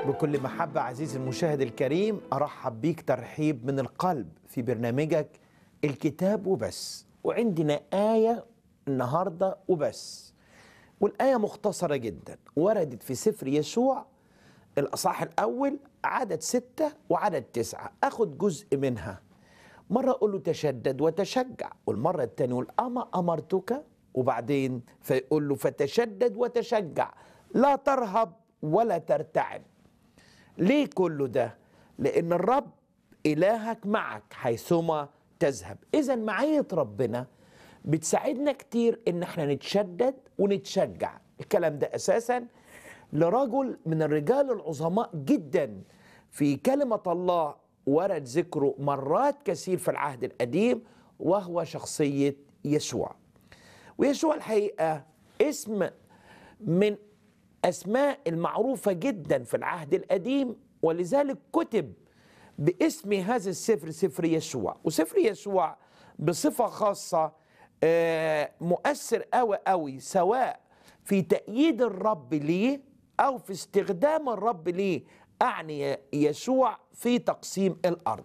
بكل محبة عزيزي المشاهد الكريم أرحب بيك ترحيب من القلب في برنامجك الكتاب وبس وعندنا آية النهاردة وبس والآية مختصرة جدا وردت في سفر يسوع الأصحاح الأول عدد ستة وعدد تسعة أخد جزء منها مرة أقول له تشدد وتشجع والمرة الثانية يقول أما أمرتك وبعدين فيقول له فتشدد وتشجع لا ترهب ولا ترتعب ليه كله ده؟ لأن الرب إلهك معك حيثما تذهب إذا معية ربنا بتساعدنا كتير إن احنا نتشدد ونتشجع الكلام ده أساسا لرجل من الرجال العظماء جدا في كلمة الله ورد ذكره مرات كثير في العهد القديم وهو شخصية يسوع ويسوع الحقيقة اسم من أسماء المعروفة جدا في العهد القديم ولذلك كتب باسم هذا السفر سفر يسوع وسفر يسوع بصفة خاصة آه، مؤثر قوي قوي سواء في تأييد الرب ليه أو في استخدام الرب ليه أعني يسوع في تقسيم الأرض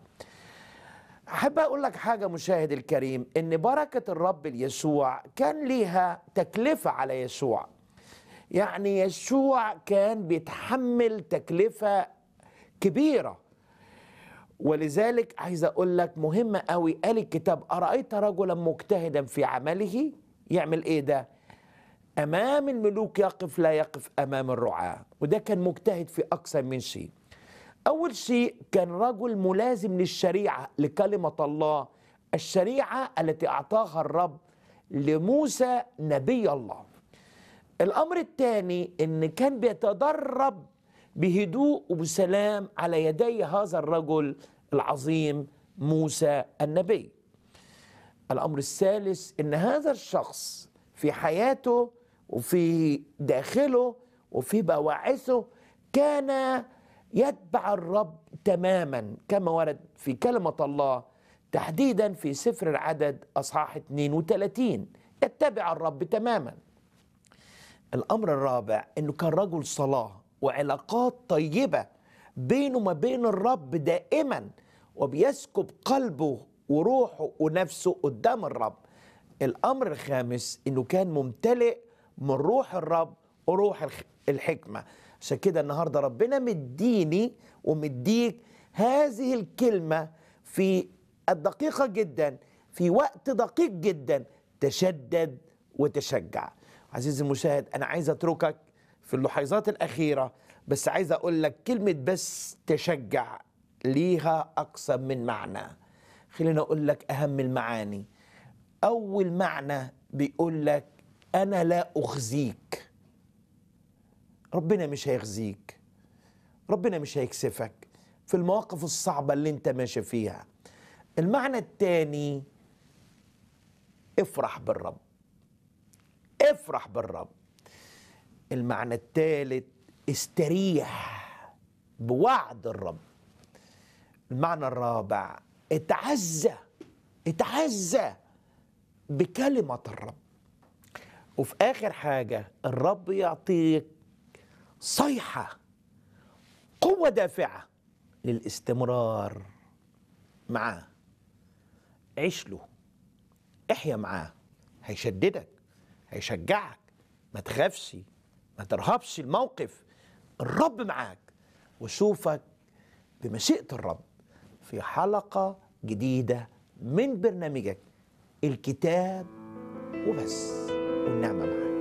أحب أقول لك حاجة مشاهد الكريم إن بركة الرب ليسوع كان ليها تكلفة على يسوع يعني يسوع كان بيتحمل تكلفة كبيرة ولذلك عايز أقول لك مهمة قوي قال الكتاب أرأيت رجلا مجتهدا في عمله يعمل إيه ده أمام الملوك يقف لا يقف أمام الرعاة وده كان مجتهد في أكثر من شيء أول شيء كان رجل ملازم للشريعة لكلمة الله الشريعة التي أعطاها الرب لموسى نبي الله الأمر الثاني إن كان بيتدرب بهدوء وبسلام على يدي هذا الرجل العظيم موسى النبي الأمر الثالث إن هذا الشخص في حياته وفي داخله وفي بواعثه كان يتبع الرب تماما كما ورد في كلمة الله تحديدا في سفر العدد أصحاح 32 يتبع الرب تماما الأمر الرابع أنه كان رجل صلاة وعلاقات طيبة بينه وما بين الرب دائما وبيسكب قلبه وروحه ونفسه قدام الرب الأمر الخامس أنه كان ممتلئ من روح الرب وروح الخ- الحكمة عشان كده النهاردة ربنا مديني ومديك هذه الكلمة في الدقيقة جدا في وقت دقيق جدا تشدد وتشجع عزيزي المشاهد أنا عايز أتركك في اللحظات الأخيرة بس عايز أقول لك كلمة بس تشجع ليها أكثر من معنى خليني أقول لك أهم المعاني أول معنى بيقول لك أنا لا أخزيك ربنا مش هيخزيك ربنا مش هيكسفك في المواقف الصعبة اللي انت ماشي فيها المعنى الثاني افرح بالرب افرح بالرب المعنى الثالث استريح بوعد الرب المعنى الرابع اتعزى اتعزى بكلمة الرب وفي آخر حاجة الرب يعطيك صيحة قوة دافعة للاستمرار معاه عيش له احيا معاه هيشددك هيشجعك ما تخافش ما ترهبش الموقف الرب معاك وشوفك بمشيئة الرب في حلقة جديدة من برنامجك الكتاب وبس والنعمة معاك